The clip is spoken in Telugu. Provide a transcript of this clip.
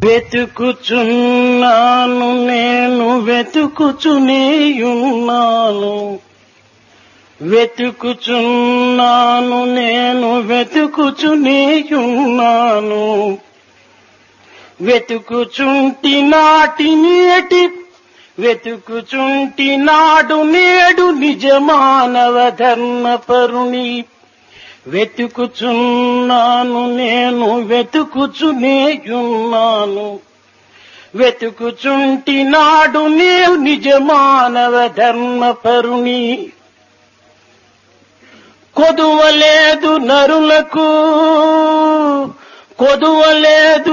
వెతుకుచున్నాను నేను వెతుకుచునేయున్నాను వెతుకుచున్నాను నేను వెతుకుచునేయున్నాను వెతుకుచుంటి నాటి నేటి వెతుకుచుంటి నాడు నేడు నిజమానవ ధర్మపరుని వెతుకుచున్నాను నేను వెతుకుచునేయున్నాను వెతుకుచుంటి నాడు నేను నిజమానవ ధర్మపరుని కొదువలేదు నరులకు కొదువలేదు